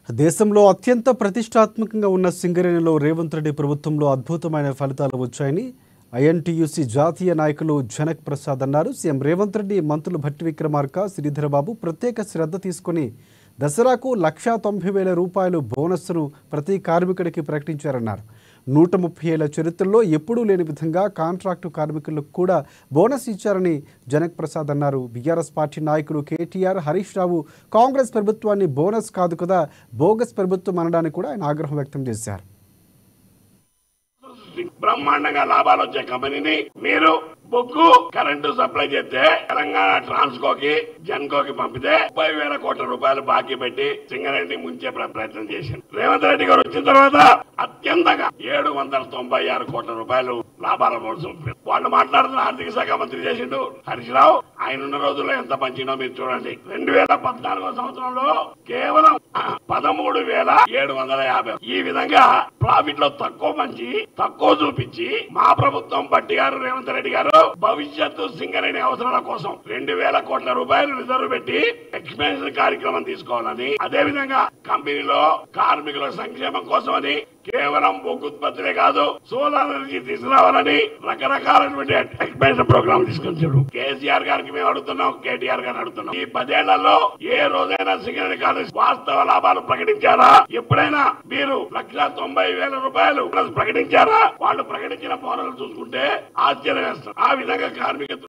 దేశంలో అత్యంత ప్రతిష్టాత్మకంగా ఉన్న సింగరేణిలో రేవంత్ రెడ్డి ప్రభుత్వంలో అద్భుతమైన ఫలితాలు వచ్చాయని ఐఎన్టీయూసీ జాతీయ నాయకులు జనక్ ప్రసాద్ అన్నారు సీఎం రేవంత్ రెడ్డి మంత్రులు భట్టి విక్రమార్క శ్రీధరబాబు ప్రత్యేక శ్రద్ధ తీసుకుని దసరాకు లక్షా తొంభై వేల రూపాయలు బోనస్ను ప్రతి కార్మికుడికి ప్రకటించారన్నారు నూట ముప్పై ఏళ్ల చరిత్రలో ఎప్పుడూ లేని విధంగా కాంట్రాక్టు కార్మికులకు కూడా బోనస్ ఇచ్చారని జనక్ ప్రసాద్ అన్నారు బీఆర్ఎస్ పార్టీ నాయకులు కేటీఆర్ హరీష్ రావు కాంగ్రెస్ ప్రభుత్వాన్ని బోనస్ కాదు కదా బోగస్ ప్రభుత్వం అనడానికి కూడా ఆయన ఆగ్రహం వ్యక్తం చేశారు బ్రహ్మాండంగా లాభాలు వచ్చే కంపెనీని మీరు బొగ్గు కరెంటు సప్లై చేస్తే తెలంగాణ ట్రాన్స్కోకి జన్కోకి పంపితే ముప్పై వేల కోట్ల రూపాయలు బాకీ పెట్టి సింగరెడ్డి ముంచే ప్ర- ప్రయత్నం చేశారు రేవంత్ రెడ్డి గారు వచ్చిన తర్వాత అత్యంతగా ఏడు వందల తొంభై ఆరు కోట్ల రూపాయలు లాభాల మోసం వాళ్ళు మాట్లాడుతున్న ఆర్థిక శాఖ మంత్రి చేసిండు హరీష్ రావు ఆయన ఉన్న రోజుల్లో ఎంత పంచినో మీరు చూడండి రెండు వేల పద్నాలుగో సంవత్సరంలో కేవలం పదమూడు వేల ఏడు వందల యాభై ఈ విధంగా ప్రాఫిట్ లో తక్కువ మంచి తక్కువ చూపించి మా ప్రభుత్వం బట్టి గారు రేవంత్ రెడ్డి గారు భవిష్యత్తు సింగరేణి అవసరాల కోసం రెండు వేల కోట్ల రూపాయలు రిజర్వ్ పెట్టి ఎక్స్పెన్షన్ కార్యక్రమం తీసుకోవాలని అదే విధంగా కంపెనీలో కార్మికుల సంక్షేమం కోసమని కేవలం బొగ్గు ఉత్పత్తులే కాదు సోలార్ ఎనర్జీ తీసుకురావాలని రకరకాలైనటువంటి ఎక్స్పెన్షన్ ప్రోగ్రామ్ తీసుకొచ్చాడు కేసీఆర్ గారికి మేము అడుగుతున్నాం కేటీఆర్ గారిని అడుగుతున్నాం ఈ పదేళ్లలో ఏ రోజైనా సింగరేణి కాలేజ్ వాస్తవ లాభాలు ప్రకటించారా ఎప్పుడైనా మీరు లక్ష తొంభై వేల రూపాయలు ప్రకటించారా వాళ్ళు ప్రకటించిన పౌరులు చూసుకుంటే ఆశ్చర్యం వేస్తారు ఆ విధంగా కార్మిక